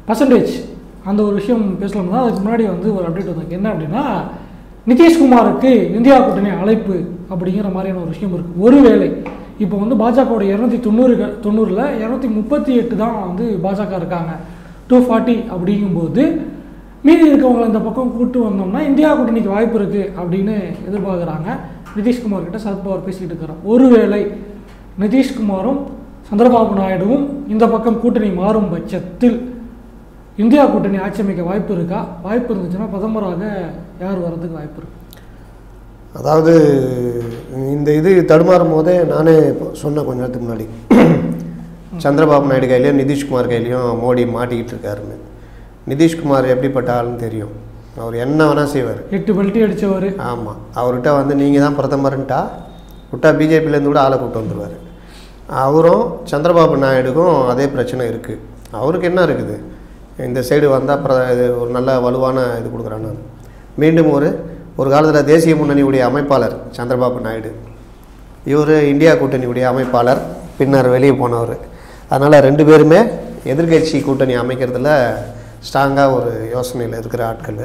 Percentage அந்த ஒரு விஷயம் பேசலாம் தான் அதுக்கு முன்னாடி வந்து ஒரு அப்டேட் வந்தாங்க என்ன அப்படின்னா நிதிஷ்குமாருக்கு இந்தியா கூட்டணி அழைப்பு அப்படிங்கிற மாதிரியான ஒரு விஷயம் இருக்குது ஒருவேளை இப்போ வந்து பாஜகவோட இரநூத்தி தொண்ணூறு தொண்ணூறில் இரநூத்தி முப்பத்தி எட்டு தான் வந்து பாஜக இருக்காங்க டூ ஃபார்ட்டி அப்படிங்கும்போது மீதி இருக்கவங்களை இந்த பக்கம் கூட்டு வந்தோம்னா இந்தியா கூட்டணிக்கு வாய்ப்பு இருக்குது அப்படின்னு எதிர்பார்க்குறாங்க நிதிஷ்குமார் கிட்ட சரத்பவார் பேசிக்கிட்டு இருக்கிறார் ஒருவேளை நிதிஷ்குமாரும் சந்திரபாபு நாயுடுவும் இந்த பக்கம் கூட்டணி மாறும் பட்சத்தில் இந்தியா கூட்டணி ஆட்சி அமைக்க வாய்ப்பு இருக்கா வாய்ப்பு இருந்துச்சுன்னா பிரதமராக யார் வர்றதுக்கு வாய்ப்பு இருக்கு அதாவது இந்த இது தடுமாறும் போதே நானே இப்போ சொன்னேன் கொஞ்ச நேரத்துக்கு முன்னாடி சந்திரபாபு நாயுடு கையிலையும் நிதிஷ்குமார் கையிலையும் மோடி மாட்டிக்கிட்டு இருக்காருன்னு நிதிஷ்குமார் எப்படிப்பட்ட ஆளுன்னு தெரியும் அவர் என்ன வேணால் செய்வார் எட்டு பெல்ட்டி அடித்தவர் ஆமாம் அவர்கிட்ட வந்து நீங்கள் தான் பிரதமர்ன்ட்டா விட்டா பிஜேபியிலேருந்து கூட ஆளை கூட்டு வந்துடுவார் அவரும் சந்திரபாபு நாயுடுக்கும் அதே பிரச்சனை இருக்குது அவருக்கு என்ன இருக்குது இந்த சைடு வந்தால் பிர இது ஒரு நல்ல வலுவான இது கொடுக்குறான்னு மீண்டும் ஒரு ஒரு காலத்தில் தேசிய முன்னணியுடைய அமைப்பாளர் சந்திரபாபு நாயுடு இவர் இந்தியா கூட்டணியுடைய அமைப்பாளர் பின்னர் வெளியே போனவர் அதனால் ரெண்டு பேருமே எதிர்க்கட்சி கூட்டணி அமைக்கிறதுல ஸ்ட்ராங்காக ஒரு யோசனையில் இருக்கிற ஆட்கள்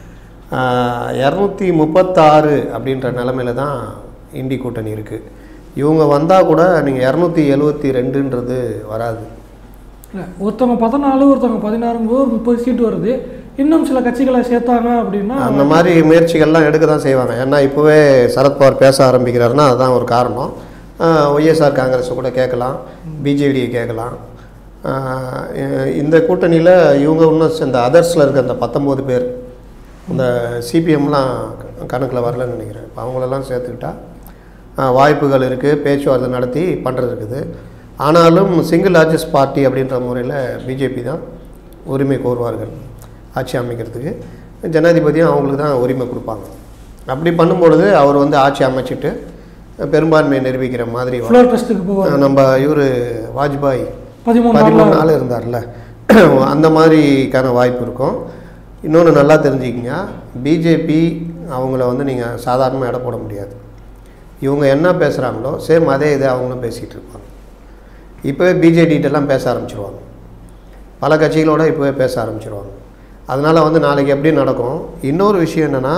இரநூத்தி முப்பத்தாறு அப்படின்ற நிலமையில தான் இந்தி கூட்டணி இருக்குது இவங்க வந்தால் கூட நீங்கள் இரநூத்தி எழுவத்தி ரெண்டுன்றது வராது இல்லை ஒருத்தவங்க பதினாலு ஒருத்தவங்க பதினாறுங்கும்போது ஒரு முப்பது சீட்டு வருது இன்னும் சில கட்சிகளை சேர்த்தாங்க அப்படின்னா அந்த மாதிரி முயற்சிகள்லாம் எடுக்க தான் செய்வாங்க ஏன்னா இப்போவே சரத்பவார் பேச ஆரம்பிக்கிறாருன்னா அதுதான் ஒரு காரணம் ஒய்எஸ்ஆர் காங்கிரஸை கூட கேட்கலாம் பிஜேடியை கேட்கலாம் ஆஹ் இ- இந்த கூட்டணியில் இவங்க இன்னும் இந்த அதர்ஸில் இருக்க அந்த பத்தொம்போது பேர் இந்த சிபிஎம்லாம் கணக்கில் வரலன்னு நினைக்கிறேன் இப்போ அவங்களெல்லாம் சேர்த்துக்கிட்டா ஆஹ் வாய்ப்புகள் இருக்குது பேச்சுவார்த்தை நடத்தி பண்ணுறது இருக்குது ஆனாலும் சிங்கிள் லார்ஜஸ்ட் பார்ட்டி அப்படின்ற முறையில் பிஜேபி தான் உரிமை கோருவார்கள் ஆட்சி அமைக்கிறதுக்கு ஜனாதிபதியும் அவங்களுக்கு தான் உரிமை கொடுப்பாங்க அப்படி பண்ணும்பொழுது அவர் வந்து ஆட்சி அமைச்சிட்டு பெரும்பான்மையை நிரூபிக்கிற மாதிரி வரும். ஃப்ளோர் டெஸ்ட்டுக்கு போவார் நம்ம இவர் வாஜ்பாய் பதிமூணு பதிமூணு நாள்ல நாள் இருந்தார்ல அந்த மாதிரிக்கான வாய்ப்பு இருக்கும் இன்னொன்று நல்லா தெரிஞ்சுக்கிங்க பிஜேபி அவங்கள வந்து நீங்கள் சாதாரணமாக எடை போட முடியாது இவங்க என்ன பேசுகிறாங்களோ சேம் அதே இதை அவங்களும் பேசிகிட்டு இருப்பாங்க இப்போவே பிஜேடிட்டெல்லாம் பேச ஆரம்பிச்சிருவாங்க பல கட்சிகளோட இப்போவே பேச ஆரம்பிச்சிருவாங்க அதனால் வந்து நாளைக்கு எப்படி நடக்கும் இன்னொரு விஷயம் என்னென்னா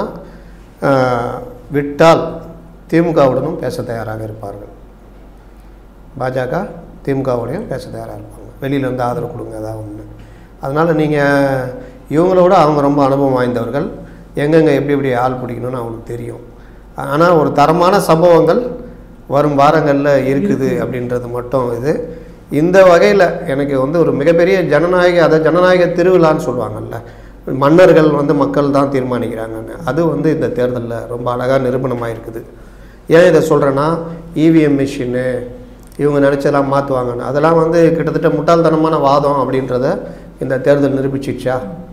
விட்டால் திமுகவுடனும் பேச தயாராக இருப்பார்கள் பாஜக திமுகவோடையும் பேச தயாராக இருப்பாங்க வெளியில வந்து ஆதரவு கொடுங்க ஏதாவது ஒன்று அதனால் நீங்கள் இவங்களோட அவங்க ரொம்ப அனுபவம் வாய்ந்தவர்கள் எங்கெங்கே எப்படி எப்படி ஆள் பிடிக்கணும்னு அவங்களுக்கு தெரியும் ஆனால் ஒரு தரமான சம்பவங்கள் வரும் வாரங்களில் இருக்குது அப்படின்றது மட்டும் இது இந்த வகையில் எனக்கு வந்து ஒரு மிகப்பெரிய ஜனநாயக அதை ஜனநாயக திருவிழான்னு சொல்லுவாங்கல்ல மன்னர்கள் வந்து மக்கள் தான் தீர்மானிக்கிறாங்கன்னு அது வந்து இந்த தேர்தலில் ரொம்ப அழகாக நிரூபணமாக இருக்குது ஏன் இதை சொல்கிறேன்னா இவிஎம் மிஷினு இவங்க நினச்செல்லாம் மாற்றுவாங்கன்னு அதெல்லாம் வந்து கிட்டத்தட்ட முட்டாள்தனமான வாதம் அப்படின்றத இந்த தேர்தல் நிரூபிச்சிச்சா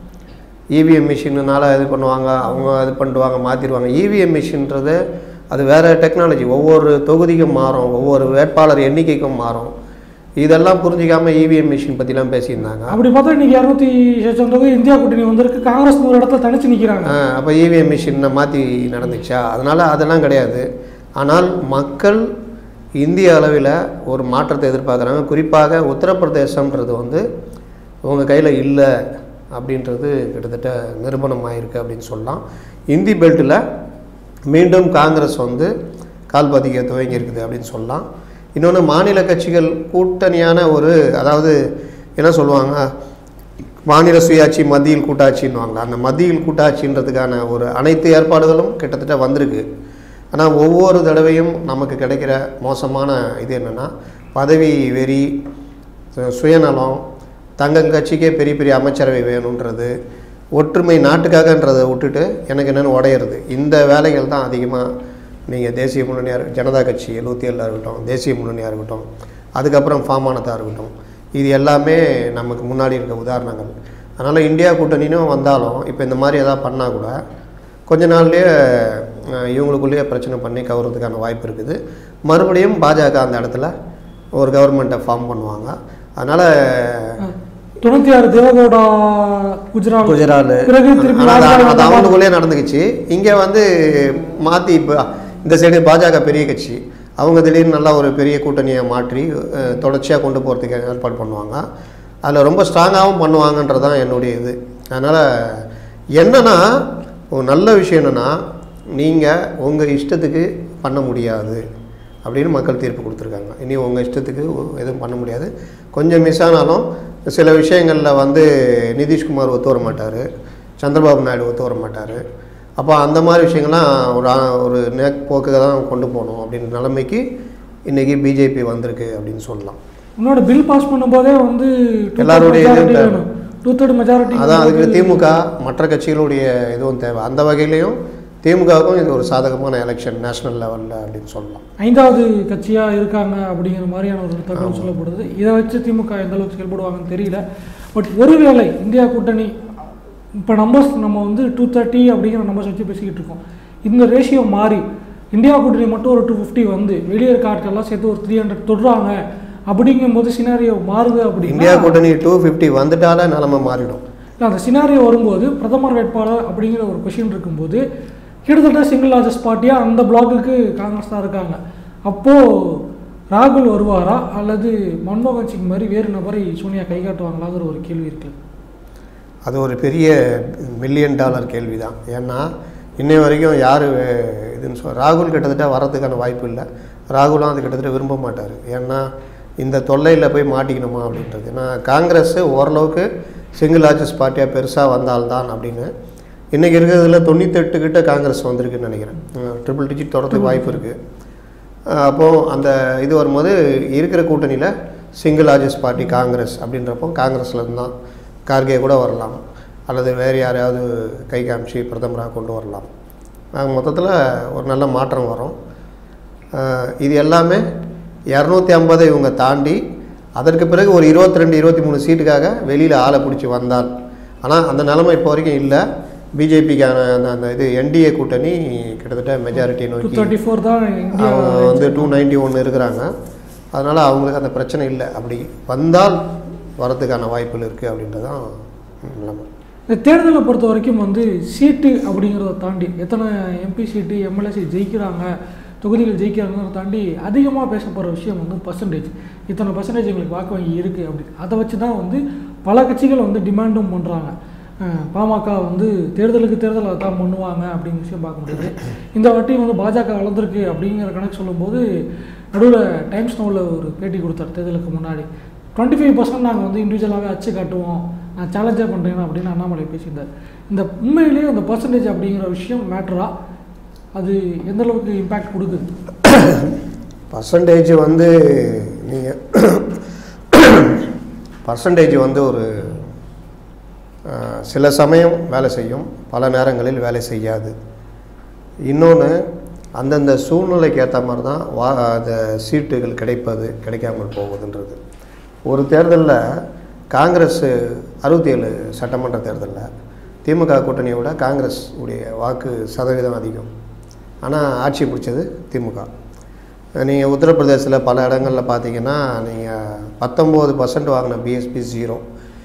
இவிஎம் மிஷினுனால இது பண்ணுவாங்க அவங்க இது பண்ணிடுவாங்க மாற்றிடுவாங்க இவிஎம் மிஷின்றது அது வேறு டெக்னாலஜி ஒவ்வொரு தொகுதிக்கும் மாறும் ஒவ்வொரு வேட்பாளர் எண்ணிக்கைக்கும் மாறும் இதெல்லாம் புரிஞ்சிக்காம இவிஎம் மிஷின் பற்றிலாம் பேசியிருந்தாங்க அப்படி பார்த்தா இன்னைக்கு இரநூத்தி சொச்சம் தொகை இந்தியா கூட்டணி வந்திருக்கு காங்கிரஸ் ஒரு இடத்துல தனிச்சு நிற்கிறாங்க அப்போ இவிஎம் மிஷினை மாற்றி நடந்துச்சா அதனால் அதெல்லாம் கிடையாது ஆனால் மக்கள் இந்திய அளவில் ஒரு மாற்றத்தை எதிர்பார்க்குறாங்க குறிப்பாக உத்தரப்பிரதேசம்ன்றது வந்து உங்கள் கையில் இல்லை அப்படின்றது கிட்டத்தட்ட நிரூபணம் ஆயிருக்கு அப்படின்னு சொல்லலாம் இந்தி பெல்ட்டில் மீண்டும் காங்கிரஸ் வந்து கால் பதிக்க துவங்கி இருக்குது அப்படின்னு சொல்லலாம் இன்னொன்று மாநில கட்சிகள் கூட்டணியான ஒரு அதாவது என்ன சொல்லுவாங்க மாநில சுயாட்சி மத்தியில் கூட்டாட்சின்னுவாங்களா அந்த மத்தியில் கூட்டாட்சின்றதுக்கான ஒரு அனைத்து ஏற்பாடுகளும் கிட்டத்தட்ட வந்திருக்கு ஆனால் ஒவ்வொரு தடவையும் நமக்கு கிடைக்கிற மோசமான இது என்னென்னா பதவி வெறி சு- சுயநலம் தங்க கட்சிக்கே பெரிய பெரிய அமைச்சரவை வேணுன்றது ஒற்றுமை நாட்டுக்காகன்றதை விட்டுட்டு எனக்கு என்னென்னு உடையிறது இந்த வேலைகள் தான் அதிகமாக நீங்கள் தேசிய முன்னணியாக ஜனதா கட்சி எழுபத்தி ஏழில் இருக்கட்டும் தேசிய முன்னணியாக இருக்கட்டும் அதுக்கப்புறம் ஃபார்ம் ஆனதாக இருக்கட்டும் இது எல்லாமே நமக்கு முன்னாடி இருக்க உதாரணங்கள் அதனால் இந்தியா கூட்டணினும் வந்தாலும் இப்போ இந்த மாதிரி எதாவது பண்ணால் கூட கொஞ்ச நாள்லயே அஹ், இவங்களுக்குள்ளேயே பிரச்சனை பண்ணி கவுறதுக்கான வாய்ப்பு இருக்குது மறுபடியும் பாஜக அந்த இடத்துல ஒரு கவர்மெண்ட்டை ஃபார்ம் பண்ணுவாங்க அதனால் தொண்ணூத்தி ஆறு தேவகவுடா குஜராத் குஜராத் பிறகு திருப்பி ஆனா அது- ராஜ்நாத் அது வந்தா- அவங்களுக்குள்ளே நடந்துக்கிச்சு இங்கே வந்து மாற்றி இப்போ இந்த சைடு பாஜக பெரிய கட்சி அவங்க திடீர்னு நல்லா ஒரு பெரிய கூட்டணியை மாற்றி தொடர்ச்சியாக கொண்டு போகிறதுக்கு ஏற்பாடு பண்ணுவாங்க அதில் ரொம்ப ஸ்ட்ராங்காகவும் பண்ணுவாங்கன்றது தான் என்னுடைய இது அதனால் என்னன்னா ஒரு நல்ல விஷயம் என்னென்னா நீங்கள் உங்கள் இஷ்டத்துக்கு பண்ண முடியாது அப்படின்னு மக்கள் தீர்ப்பு கொடுத்துருக்காங்க இனி உங்கள் இஷ்டத்துக்கு ஒ- எதுவும் பண்ண முடியாது கொஞ்சம் மிஸ் ஆனாலும் சில விஷயங்களில் வந்து நிதிஷ்குமார் ஒத்து வர மாட்டார் சந்திரபாபு நாயுடு ஒத்து வர மாட்டார் அப்போ அந்த மாதிரி விஷயங்கள்லாம் ஒரு ஆ- ஒரு நேக் போக்கு தான் கொண்டு போகணும் அப்படின்ற நிலைமைக்கு இன்றைக்கி பிஜேபி வந்திருக்கு அப்படின்னு சொல்லலாம் முன்னோட பில் பாஸ் பண்ணும்போதே வந்து எல்லாருடைய இதுவும் தேவை. டூ தேர்ட் மெஜாரிட்டி அதான் அதுக்கு திமுக மற்ற கட்சிகளுடைய இதுவும் தேவை அந்த வகையிலையும் திமுகவுக்கும் இது ஒரு சாதகமான எலெக்ஷன் நேஷனல் லெவலில் அப்படின்னு சொல்லலாம் ஐந்தாவது கட்சியா இருக்காங்க அப்படிங்கிற மாதிரியான ஒரு தகவல் சொல்லப்படுது இதை வச்சு திமுக எந்த அளவுக்கு செயல்படுவாங்கன்னு தெரியல பட் ஒருவேளை இந்தியா கூட்டணி இப்போ நம்பர்ஸ் நம்ம வந்து டூ தேர்ட்டி அப்படிங்கிற நம்பர்ஸ் வச்சு பேசிக்கிட்டு இருக்கோம் இந்த ரேஷியோ மாறி இந்தியா கூட்டணி மட்டும் ஒரு டூ ஃபிஃப்டி வந்து வெளியே இருக்க ஆட்கள்லாம் சேர்த்து ஒரு த்ரீ ஹண்ட்ரட் தொடுறாங்க அப்படிங்கும்போது சினாரியோ மாறுது அப்படின்னா இந்தியா கூட்டணி டூ ஃபிஃப்டி வந்துட்டாலே நிலமை மாறிடும் இல்ல, அந்த சினாரியோ வரும்போது பிரதமர் வேட்பாளர் அப்படிங்கிற ஒரு கொஷின் இருக்கும்போது கிட்டத்தட்ட சிங்கிள் லார்ஜஸ்ட் பார்ட்டியாக அந்த பிளாக்குக்கு காங்கிரஸ் தான் இருக்காங்க அப்போது ராகுல் வருவாரா அல்லது மன்மோகன் சிங் மாதிரி வேறு நபரை சோனியா கை காட்டுவாங்களாங்கிற ஒரு கேள்வி இருக்கு அது ஒரு பெரிய மில்லியன் டாலர் கேள்வி தான் ஏன்னா இன்னை வரைக்கும் யார் இதுன்னு சொல் ராகுல் கிட்டத்தட்ட வர்றதுக்கான வாய்ப்பு இல்லை ராகுலும் அது கிட்டத்தட்ட விரும்ப மாட்டார் ஏன்னா இந்த தொல்லையில் போய் மாட்டிக்கணுமா அப்படின்றது ஏன்னா காங்கிரஸ் ஓரளவுக்கு சிங்கிள் லார்ஜஸ்ட் பார்ட்டியாக பெருசாக வந்தால்தான் அப்படின்னு இன்றைக்கி இருக்கிறதுல தொண்ணூத்தெட்டு கிட்ட காங்கிரஸ் வந்திருக்குன்னு நினைக்கிறேன் ட்ரிபிள் டிஜிட் தொடர்றதுக்கு வாய்ப்பு இருக்குது அப்போது அந்த இது வரும்போது இருக்கிற கூட்டணியில் சிங்கிள் லார்ஜஸ்ட் பார்ட்டி காங்கிரஸ் அப்படின்றப்போ காங்கிரஸ்ல இருந்து தான் கார்கே கூட வரலாம் அல்லது வேறு யாரையாவது கை காமிச்சு பிரதமராக கொண்டு வரலாம் ஆக மொத்தத்தில் ஒரு நல்ல மாற்றம் வரும் அஹ் இது எல்லாமே இரநூத்தி ஐம்பதை இவங்க தாண்டி அதற்கு பிறகு ஒரு இருபத்தி ரெண்டு இருபத்தி மூணு சீட்டுக்காக வெளியில் ஆளை பிடிச்சி வந்தால் ஆனால் அந்த நிலைமை இப்போ வரைக்கும் இல்லை பிஜேபிக்கான அந்த அந்த இது என்டிஏ கூட்டணி கிட்டத்தட்ட மெஜாரிட்டி டூ நோக்கி தேர்ட்டி ஃபோர் தான் இந்தியா அவங்க வந்து டூ நைன்டி ஒன்று இருக்கிறாங்க அதனால் அவங்களுக்கு அந்த பிரச்சனை இல்லை அப்படி வந்தால் வரதுக்கான வாய்ப்புகள் இருக்குது அப்படின்றது தான் நிலைமை இந்த தேர்தலை பொறுத்த வரைக்கும் வந்து சீட்டு அப்படிங்கிறத தாண்டி எத்தனை எம்பி சீட்டு எம்எல்ஏ சீட் ஜெயிக்கிறாங்க தொகுதிகள் ஜெயிக்கிறாங்கிறத தாண்டி அதிகமாக பேசப்படுற விஷயம் வந்து பர்சன்டேஜ் இத்தனை பர்சன்டேஜ் எங்களுக்கு வாக்கு வங்கி இருக்குது அப்படி அதை வச்சு தான் வந்து பல கட்சிகள் வந்து டிமாண்டும் பண்ணுறாங்க பாமக வந்து தேர்தலுக்கு தேர்தல் அதை தான் பண்ணுவாங்க அப்படிங்கிற விஷயம் பார்க்க முடியுது இந்த வாட்டி வந்து பாஜக வளர்ந்துருக்கு அப்படிங்கிற கணக்கு சொல்லும்போது நடுவில் டைம்ஸ் நோவில் ஒரு பேட்டி கொடுத்தார் தேர்தலுக்கு முன்னாடி டுவெண்ட்டி ஃபைவ் பர்சன்ட் நாங்கள் வந்து இண்டிவிஜுவலாகவே அச்சு காட்டுவோம் நான் சேலஞ்சே பண்ணுறேன் அப்படின்னு அண்ணாமலை பேசியிருந்தார் இந்த உண்மையிலேயே அந்த பர்சன்டேஜ் அப்படிங்கிற விஷயம் மேட்டரா அது எந்த அளவுக்கு இம்பேக்ட் கொடுக்குது பர்சன்டேஜ் வந்து நீங்கள் பர்சன்டேஜ் வந்து ஒரு அஹ், சில சமயம் வேலை செய்யும் பல நேரங்களில் வேலை செய்யாது இன்னொன்று அந்தந்த சூழ்நிலைக்கு ஏற்ற மாதிரி தான் வா அந்த சீட்டுகள் கிடைப்பது கிடைக்காமல் போவதுன்றது ஒரு தேர்தலில் காங்கிரஸ் அறுபத்தி ஏழு சட்டமன்ற தேர்தலில் திமுக கூட்டணியை விட காங்கிரஸ் உடைய வாக்கு சதவீதம் அதிகம் ஆனால் ஆட்சி பிடிச்சது திமுக நீங்கள் உத்தரப்பிரதேசத்தில் பல இடங்களில் பார்த்தீங்கன்னா நீங்கள் பத்தொம்போது பர்சன்ட் வாங்கின பிஎஸ்பி ஜீரோ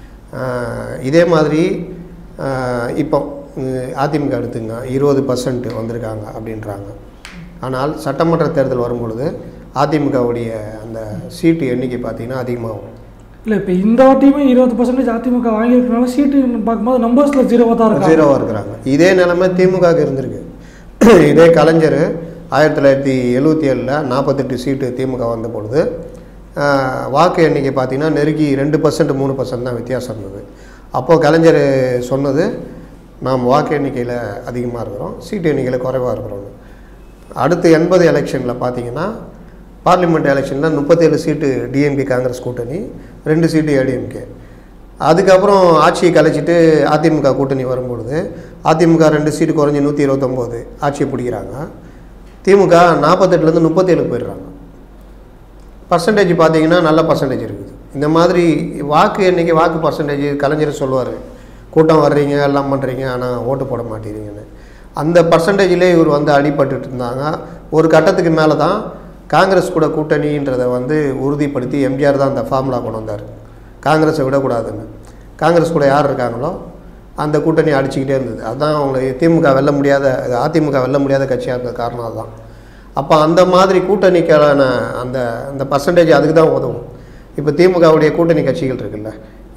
இதே மாதிரி ஆஹ், இப்போ உம், அதிமுக எடுத்துங்க இருபது பர்சன்ட் வந்திருக்காங்க அப்படின்றாங்க ஆனால் சட்டமன்ற தேர்தல் வரும்பொழுது அதிமுகவுடைய அந்த சீட்டு எண்ணிக்கை பார்த்தீங்கன்னா அதிகமாகும் இல்லை இப்போ இந்த வாட்டியுமே இருபது பர்சன்டேஜ் அதிமுக வாங்கியிருக்கனால சீட்டு பார்க்கும்போது நம்பர்ஸில் ஜீரோவாக தான் இருக்காங்க ஜீரோவாக இருக்கிறாங்க இதே நிலைமை திமுகவுக்கு இருந்திருக்கு இதே கலைஞர் ஆயிரத்தி தொள்ளாயிரத்தி எழுபத்தி ஏழில் நாற்பத்தெட்டு சீட்டு திமுக வந்த பொழுது ஆஹ், வாக்கு எண்ணிக்கை பார்த்தீங்கன்னா நெருக்கி ரெண்டு பர்சன்ட் மூணு பர்சன்ட் தான் வித்தியாசம் இருந்தது அப்போது கலைஞர் சொன்னது நாம் வாக்கு எண்ணிக்கையில் அதிகமாக இருக்கிறோம் சீட்டு எண்ணிக்கையில் குறைவாக இருக்கிறோம்னு அடுத்து எண்பது எலெக்ஷனில் பார்த்தீங்கன்னா பார்லிமெண்ட் எலெக்ஷனில் முப்பத்தேழு சீட்டு டிஎம்கே காங்கிரஸ் கூட்டணி ரெண்டு சீட்டு ஏடிஎம்கே அதுக்கப்புறம் ஆட்சியை கலைச்சிட்டு அதிமுக கூட்டணி வரும்பொழுது அதிமுக ரெண்டு சீட்டு குறைஞ்சி நூற்றி இருபத்தொம்போது ஆட்சியை பிடிக்கிறாங்க திமுக நாற்பத்தெட்டுலேருந்து முப்பத்தேழுக்கு போயிடுறாங்க பர்சன்டேஜ் பார்த்தீங்கன்னா நல்ல பர்சன்டேஜ் இருக்குது இந்த மாதிரி வாக்கு எண்ணிக்கை வாக்கு பர்சன்டேஜ் கலைஞர் சொல்லுவார் கூட்டம் வர்றீங்க எல்லாம் பண்ணுறீங்க ஆனால் ஓட்டு போட மாட்டேங்கிறீங்கன்னு அந்த பர்சன்டேஜிலே இவர் வந்து அடிபட்டுட்டு இருந்தாங்க ஒரு கட்டத்துக்கு மேலே தான் காங்கிரஸ் கூட கூட்டணின்றதை வந்து உறுதிப்படுத்தி எம்ஜிஆர் தான் அந்த ஃபார்முலா கொண்டு வந்தார் காங்கிரஸை விடக்கூடாதுன்னு காங்கிரஸ் கூட யார் இருக்காங்களோ அந்த கூட்டணி அடிச்சுக்கிட்டே இருந்தது அதுதான் அவங்க திமுக வெல்ல முடியாத அதிமுக வெல்ல முடியாத கட்சியாக இருந்த காரணம் அதுதான் அப்போ அந்த மாதிரி கூட்டணிக்கான அந்த அந்த பர்சன்டேஜ் அதுக்கு தான் உதவும் இப்போ திமுகவுடைய கூட்டணி கட்சிகள் இருக்குல்ல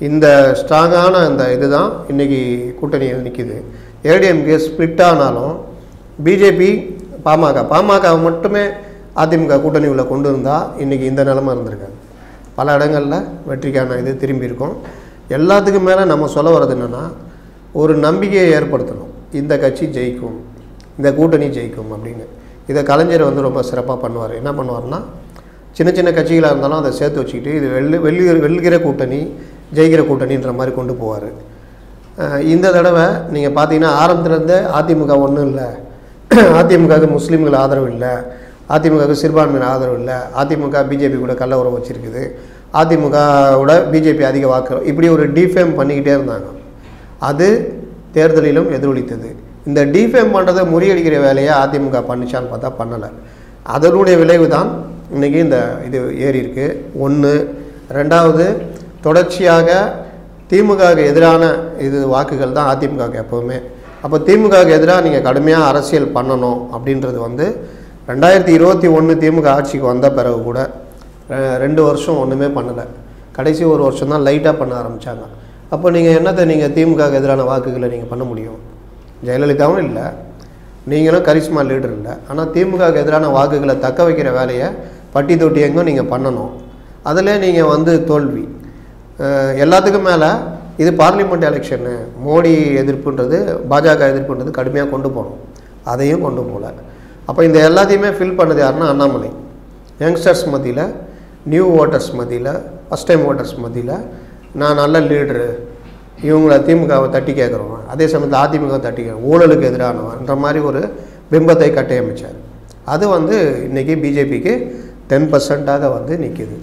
இந்த ஸ்ட்ராங்கான அந்த இதுதான் இன்றைக்கி கூட்டணி நிற்கிது ஏடிஎம்கே ஸ்பிளிட் ஆனாலும் பிஜேபி பாமக பாமக மட்டுமே அதிமுக கூட்டணி உள்ள கொண்டு இருந்தால் இன்றைக்கி இந்த நிலமை இருந்திருக்காங்க பல இடங்களில் வெற்றிக்கான இது திரும்பி இருக்கும் எல்லாத்துக்கும் மேலே நம்ம சொல்ல வர்றது என்னென்னா ஒரு நம்பிக்கையை ஏற்படுத்தணும் இந்த கட்சி ஜெயிக்கும் இந்த கூட்டணி ஜெயிக்கும் அப்படின்னு இதை கலைஞர் வந்து ரொம்ப சிறப்பாக பண்ணுவார் என்ன பண்ணுவார்னா சின்ன சின்ன கட்சிகளாக இருந்தாலும் அதை சேர்த்து வச்சுக்கிட்டு இது வெள்ளு வெள்ளி வெல்கிற கூட்டணி ஜெயிக்கிற கூட்டணின்ற மாதிரி கொண்டு போவார் இந்த தடவை நீங்கள் பார்த்தீங்கன்னா ஆரம்பத்துலேருந்தே அதிமுக ஒன்றும் இல்லை அதிமுகவுக்கு முஸ்லீம்கள் ஆதரவு இல்லை அதிமுகவுக்கு சிறுபான்மையினர் ஆதரவு இல்லை அதிமுக பிஜேபி கூட கள்ள உறவு வச்சுருக்குது அதிமுகவோட பிஜேபி அதிக வாக்கு இப்படி ஒரு டிஃபேம் பண்ணிக்கிட்டே இருந்தாங்க அது தேர்தலிலும் எதிரொலித்தது இந்த டிஃபேம் பண்ணுறதை முறியடிக்கிற வேலையை அதிமுக பண்ணிச்சான்னு பார்த்தா பண்ணலை அதனுடைய விளைவு தான் இன்றைக்கி இந்த இது ஏறி இருக்கு ஒன்று ரெண்டாவது தொடர்ச்சியாக திமுகவுக்கு எதிரான இது வாக்குகள் தான் அதிமுகவுக்கு எப்போவுமே அப்போ திமுகவுக்கு எதிராக நீங்கள் கடுமையாக அரசியல் பண்ணணும் அப்படின்றது வந்து ரெண்டாயிரத்தி இருபத்தி ஒன்று திமுக ஆட்சிக்கு வந்த பிறகு கூட அஹ், ரெண்டு வருஷம் ஒன்றுமே பண்ணலை கடைசி ஒரு வருஷம் தான் லைட்டாக பண்ண ஆரம்பித்தாங்க அப்போ நீங்கள் என்னத்தை நீங்கள் திமுகவுக்கு எதிரான வாக்குகளை நீங்கள் பண்ண முடியும் ஜெயலலிதாவும் இல்லை நீங்களும் கரிஷ்மா லீடர் இல்லை ஆனால் திமுகவுக்கு எதிரான வாக்குகளை தக்க வைக்கிற வேலையை பட்டி தொட்டி எங்கும் நீங்கள் பண்ணணும் அதில் நீங்கள் வந்து தோல்வி அஹ் எல்லாத்துக்கும் மேலே இது பார்லிமெண்ட் எலெக்ஷனு மோடி எதிர்ப்புன்றது பாஜக எதிர்ப்புன்றது கடுமையாக கொண்டு போகணும் அதையும் கொண்டு போகல அப்போ இந்த எல்லாத்தையுமே ஃபில் பண்ணது யாருன்னா அண்ணாமலை யங்ஸ்டர்ஸ் மத்தியில் நியூ ஓட்டர்ஸ் மத்தியில் ஃபஸ்ட் டைம் ஓட்டர்ஸ் மத்தியில் நான் நல்ல லீடரு இவங்கள திமுகவை தட்டி கேட்குறவன் அதே சமயத்தில் அதிமுக தட்டி கேட்குறோம் ஊழலுக்கு எதிரானவன்ற மாதிரி ஒரு பிம்பத்தை கட்டியமைச்சார் அது வந்து இன்றைக்கி பிஜேபிக்கு டென் பர்சன்ட்டாக வந்து நிற்கிது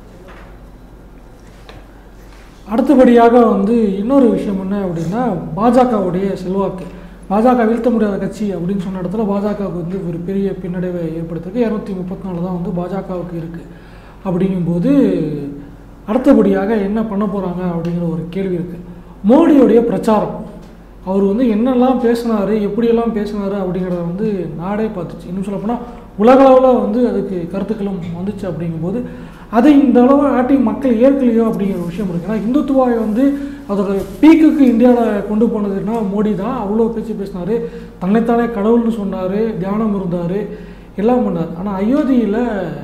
அடுத்தபடியாக வந்து இன்னொரு விஷயம் என்ன அப்படின்னா பாஜகவுடைய செல்வாக்கு பாஜக வீழ்த்த முடியாத கட்சி அப்படின்னு சொன்ன இடத்துல பாஜகவுக்கு வந்து ஒரு பெரிய பின்னடைவை ஏற்படுத்திருக்கு இரநூத்தி முப்பத்தி நாலு தான் வந்து பாஜகவுக்கு இருக்குது அப்படிங்கும்போது அடுத்தபடியாக என்ன பண்ண போகிறாங்க அப்படிங்கிற ஒரு கேள்வி இருக்குது மோடியுடைய பிரச்சாரம் அவர் வந்து என்னெல்லாம் பேசினார் எப்படியெல்லாம் பேசினார் அப்படிங்கிறத வந்து நாடே பார்த்துச்சு இன்னும் சொல்லப்போனால் உலகளவில் வந்து அதுக்கு கருத்துக்களும் வந்துச்சு அப்படிங்கும்போது அதை இந்த அளவு ஆட்டி மக்கள் ஏற்கலையோ அப்படிங்கிற ஒரு விஷயம் இருக்குது ஏன்னா இந்துத்துவாவை வந்து அதோட பீக்குக்கு இந்தியாவில் கொண்டு போனதுன்னா மோடி தான் அவ்வளோ பேச்சு பேசினார் தன்னைத்தானே கடவுள்னு சொன்னார் தியானம் இருந்தார் எல்லாம் பண்ணார் ஆனால் அயோத்தியில்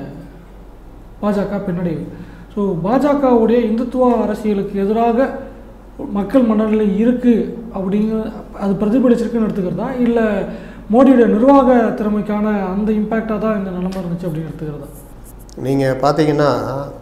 பாஜக பின்னடைவு ஸோ பாஜகவுடைய இந்துத்துவ அரசியலுக்கு எதிராக மக்கள் மனநிலை இருக்குது அப்படிங்க அது பிரதிபலிச்சிருக்குன்னு எடுத்துக்கிறதா இல்லை மோடியோட நிர்வாக திறமைக்கான அந்த இம்பேக்டாக தான் இந்த நிலைமை இருந்துச்சு அப்படின்னு எடுத்துக்கிறதா நீங்கள் பார்த்தீங்கன்னா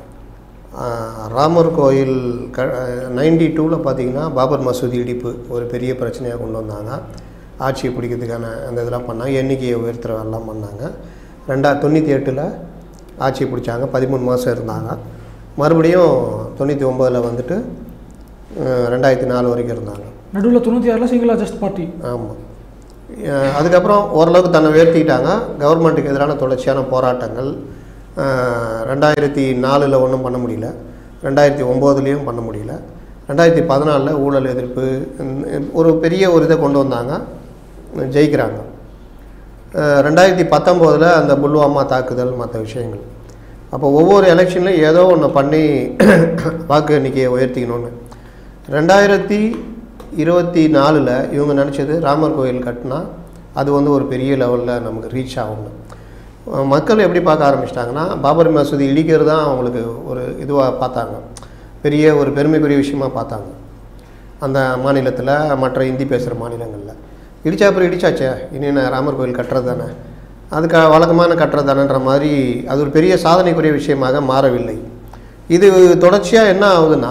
ஆஹ், ராமர் கோயில் க நைன்டி டூவில் பார்த்தீங்கன்னா பாபர் மசூதி இடிப்பு ஒரு பெரிய பிரச்சனையாக கொண்டு வந்தாங்க ஆட்சியை பிடிக்கிறதுக்கான அந்த இதெல்லாம் பண்ணாங்க எண்ணிக்கையை உயர்த்துற வேலைலாம் பண்ணாங்க ரெண்டா தொண்ணூற்றி எட்டில் ஆட்சியை பிடிச்சாங்க பதிமூணு மாதம் இருந்தாங்க மறுபடியும் தொண்ணூற்றி ஒம்போதில் வந்துட்டு அஹ், ரெண்டாயிரத்தி நாலு வரைக்கும் இருந்தாங்க நடுவில் தொண்ணூற்றி ஆறில் சிங்கிள் அட்ஜஸ்ட் பார்ட்டி ஆமாம் அதுக்கப்புறம் ஓரளவுக்கு தன்னை உயர்த்திக்கிட்டாங்க கவர்மெண்ட்டுக்கு எதிரான தொடர்ச்சியான போராட்டங்கள் அஹ், ரெண்டாயிரத்தி நாலில் ஒன்றும் பண்ண முடியல ரெண்டாயிரத்தி ஒம்போதுலேயும் பண்ண முடியல ரெண்டாயிரத்தி பதினாலில் ஊழல் எதிர்ப்பு இந்த- ஒரு பெரிய ஒரு இதை கொண்டு வந்தாங்க ஜெயிக்கிறாங்க அஹ், ரெண்டாயிரத்தி பத்தொம்போதில் அந்த புல்வாமா தாக்குதல் மற்ற விஷயங்கள் அப்போ ஒவ்வொரு எலெக்ஷன்லையும் ஏதோ ஒன்று பண்ணி வாக்கு எண்ணிக்கையை உயர்த்திக்கணும்னு ரெண்டாயிரத்தி இருபத்தி நாலில் இவங்க நினச்சது ராமர் கோயில் கட்டினா அது வந்து ஒரு பெரிய லெவலில் நமக்கு ரீச் ஆகும்னு அஹ் மக்கள் எப்படி பார்க்க ஆரம்பிச்சிட்டாங்கன்னா பாபர் மசூதி இடிக்கிறது தான் அவங்களுக்கு ஒரு இதுவாக பார்த்தாங்க பெரிய ஒரு பெருமைக்குரிய விஷயமா பார்த்தாங்க அந்த மாநிலத்தில் மற்ற ஹிந்தி பேசுகிற மாநிலங்களில் இடிச்சா அப்புறம் இடிச்சாச்சே இனி நான் ராமர் கோயில் கட்டுறது தானே அதுக்கு வழக்கமான கட்டுறது தானேன்ற மாதிரி அது ஒரு பெரிய சாதனைக்குரிய விஷயமாக மாறவில்லை இது தொடர்ச்சியாக என்ன ஆகுதுன்னா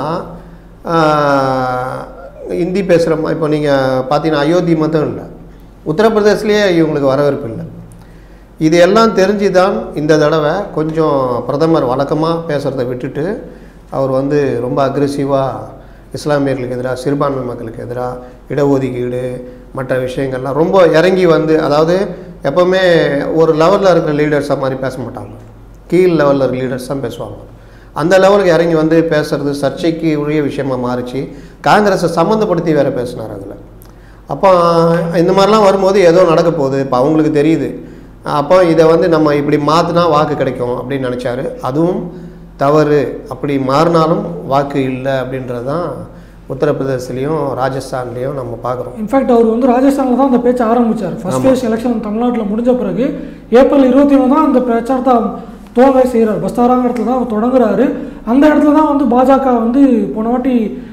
ஆஹ், ஹிந்தி பேசுகிற மா இப்போ நீங்கள் பார்த்தீங்கன்னா அயோத்தி மட்டும் இல்லை உத்தரப்பிரதேசலேயே இவங்களுக்கு வரவேற்பு இல்லை இது எல்லாம் தெரிஞ்சு தான் இந்த தடவை கொஞ்சம் பிரதமர் வழக்கமாக பேசுகிறத விட்டுட்டு அவர் வந்து ரொம்ப அக்ரெசிவாக இஸ்லாமியர்களுக்கு எதிராக சிறுபான்மை மக்களுக்கு எதிராக இடஒதுக்கீடு மற்ற விஷயங்கள்லாம் ரொம்ப இறங்கி வந்து அதாவது எப்போவுமே ஒரு லெவலில் இருக்கிற லீடர்ஸாக மாதிரி பேச மாட்டாங்க கீழ் லெவலில் இருக்கிற லீடர்ஸ் தான் பேசுவாங்க அந்த லெவலுக்கு இறங்கி வந்து பேசுறது சர்ச்சைக்கு உரிய விஷயமா மாறிச்சு காங்கிரஸை சம்மந்தப்படுத்தி வேற பேசினார் அதில் அப்போ இந்த மாதிரிலாம் வரும்போது ஏதோ நடக்க போகுது இப்போ அவங்களுக்கு தெரியுது அப்போ இதை வந்து நம்ம இப்படி மாற்றினா வாக்கு கிடைக்கும் அப்படின்னு நினச்சாரு அதுவும் தவறு அப்படி மாறினாலும் வாக்கு இல்லை அப்படின்றது தான் உத்தரப்பிரதேசத்துலேயும் ராஜஸ்தான்லேயும் நம்ம பார்க்குறோம் இன்ஃபேக்ட் அவர் வந்து ராஜஸ்தானில் தான் அந்த பேச்சை ஆரம்பிச்சார் ஃபர்ஸ்ட் ஃபேஸ் எலெக்ஷன் தமிழ்நாட்டில் முடிஞ்ச பிறகு ஏப்ரல் இருபத்தி ஒன்று தான் அந்த பிரச்சாரத்தை துவங்க செய்கிறார் பஸ்தாராங்க இடத்துல தான் அவர் தொடங்குறாரு அந்த இடத்துல தான் வந்து பாஜக வந்து போன வாட்டி